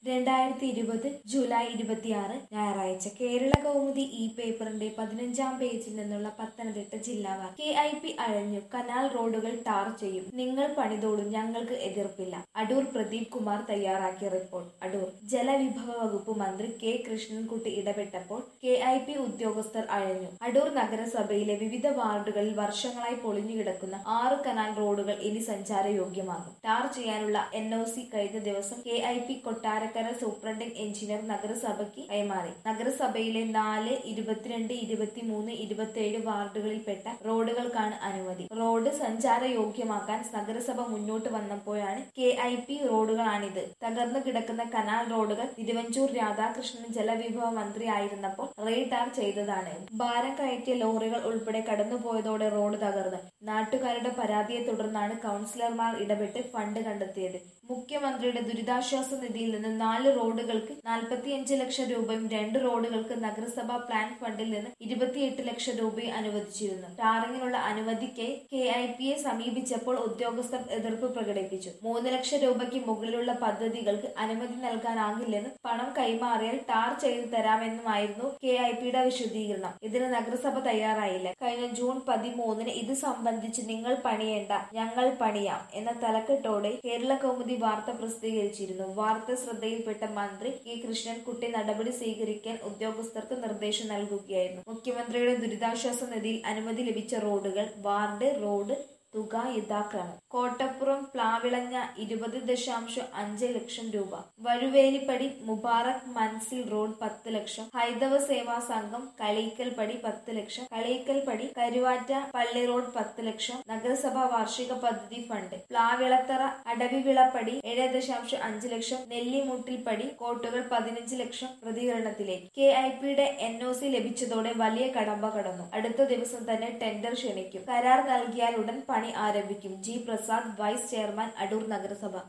രണ്ടായിരത്തി ഇരുപത് ജൂലൈ ഇരുപത്തിയാറ് ഞായറാഴ്ച കേരള കൗമുദി ഈ പേപ്പറിന്റെ പതിനഞ്ചാം പേജിൽ നിന്നുള്ള പത്തനംതിട്ട ജില്ലാ വാർത്ത കെ ഐ പി അഴഞ്ഞു കനാൽ റോഡുകൾ ടാർ ചെയ്യും നിങ്ങൾ പണിതോളും ഞങ്ങൾക്ക് എതിർപ്പില്ല അടൂർ പ്രദീപ് കുമാർ തയ്യാറാക്കിയ റിപ്പോർട്ട് അടൂർ ജലവിഭവ വകുപ്പ് മന്ത്രി കെ കൃഷ്ണൻകുട്ടി ഇടപെട്ടപ്പോൾ കെ ഐ പി ഉദ്യോഗസ്ഥർ അഴഞ്ഞു അടൂർ നഗരസഭയിലെ വിവിധ വാർഡുകളിൽ വർഷങ്ങളായി പൊളിഞ്ഞു കിടക്കുന്ന ആറ് കനാൽ റോഡുകൾ ഇനി സഞ്ചാരയോഗ്യമാകും ടാർ ചെയ്യാനുള്ള എൻ ഒ സി കഴിഞ്ഞ ദിവസം K I P Kottarakkara superintending engineer നഗരസഭയ്ക്ക് കൈമാറി നഗരസഭയിലെ നാല് ഇരുപത്തിരണ്ട് ഇരുപത്തിമൂന്ന് ഇരുപത്തിയേഴ് വാർഡുകളിൽപ്പെട്ട റോഡുകൾക്കാണ് അനുമതി റോഡ് സഞ്ചാരയോഗ്യമാക്കാൻ നഗരസഭ മുന്നോട്ട് വന്നപ്പോഴാണ് കെ ഐ പി റോഡുകളാണിത് തകർന്നു കിടക്കുന്ന കനാൽ റോഡുകൾ തിരുവഞ്ചൂർ രാധാകൃഷ്ണൻ ജലവിഭവ മന്ത്രി ആയിരുന്നപ്പോൾ റീടാർ ചെയ്തതാണ് ഭാരം കയറ്റിയ ലോറികൾ ഉൾപ്പെടെ കടന്നുപോയതോടെ റോഡ് തകർന്നു നാട്ടുകാരുടെ പരാതിയെ തുടർന്നാണ് കൗൺസിലർമാർ ഇടപെട്ട് ഫണ്ട് കണ്ടെത്തിയത് മുഖ്യമന്ത്രിയുടെ ദുരിതാശ്വാസ നിധിയിൽ നിന്ന് നാല് റോഡുകൾക്ക് നാൽപ്പത്തിയഞ്ച് ലക്ഷം രൂപയും രണ്ട് റോഡുകൾക്ക് നഗരസഭാ പ്ലാൻ ഫണ്ടിൽ നിന്ന് ഇരുപത്തിയെട്ട് ലക്ഷം രൂപയും അനുവദിച്ചിരുന്നു ടാറിങ്ങിനുള്ള അനുമതിക്ക് കെ ഐ പിയെ സമീപിച്ചപ്പോൾ ഉദ്യോഗസ്ഥർ എതിർപ്പ് പ്രകടിപ്പിച്ചു മൂന്ന് ലക്ഷം രൂപയ്ക്ക് മുകളിലുള്ള പദ്ധതികൾക്ക് അനുമതി നൽകാനാകില്ലെന്നും പണം കൈമാറിയാൽ ടാർ ചെയ്തു തരാമെന്നുമായിരുന്നു കെ ഐ പിയുടെ വിശദീകരണം ഇതിന് നഗരസഭ തയ്യാറായില്ല കഴിഞ്ഞ ജൂൺ പതിമൂന്നിന് ഇത് സംബന്ധിച്ച് നിങ്ങൾ പണിയേണ്ട ഞങ്ങൾ പണിയാം എന്ന തലക്കെട്ടോടെ കേരള കൗമുദി വാർത്ത പ്രസിദ്ധീകരിച്ചിരുന്നു വാർത്ത ശ്രദ്ധയിൽപ്പെട്ട മന്ത്രി കെ കൃഷ്ണൻകുട്ടി നടപടി സ്വീകരിക്കാൻ ഉദ്യോഗസ്ഥർക്ക് നിർദ്ദേശം നൽകുകയായിരുന്നു മുഖ്യമന്ത്രിയുടെ ദുരിതാശ്വാസ നിധിയിൽ അനുമതി ലഭിച്ച റോഡുകൾ വാർഡ് റോഡ് തുക യഥാക്രമം കോട്ടപ്പുറം പ്ലാവിളഞ്ഞ ഇരുപത് ദശാംശം അഞ്ച് ലക്ഷം രൂപ വഴുവേലിപ്പടി മുബാറക് മൻസിൽ റോഡ് പത്ത് ലക്ഷം ഹൈന്ദവ സേവാ സംഘം കളീക്കൽപടി പത്ത് ലക്ഷം കളീക്കൽപടി കരുവാറ്റ പള്ളി റോഡ് പത്ത് ലക്ഷം നഗരസഭ വാർഷിക പദ്ധതി ഫണ്ട് പ്ലാവിളത്തറ അടവിവിളപ്പടി ഏഴ് ദശാംശം അഞ്ച് ലക്ഷം നെല്ലിമുട്ടിൽപ്പടി കോട്ടുകൾ പതിനഞ്ച് ലക്ഷം പ്രതികരണത്തിലേക്ക് കെ ഐ പിയുടെ എൻ ഒ സി ലഭിച്ചതോടെ വലിയ കടമ്പ കടന്നു അടുത്ത ദിവസം തന്നെ ടെൻഡർ ക്ഷണിക്കും കരാർ നൽകിയാൽ ഉടൻ പണി ആരംഭിക്കും G Prasad vice chairman Adoor നഗരസഭ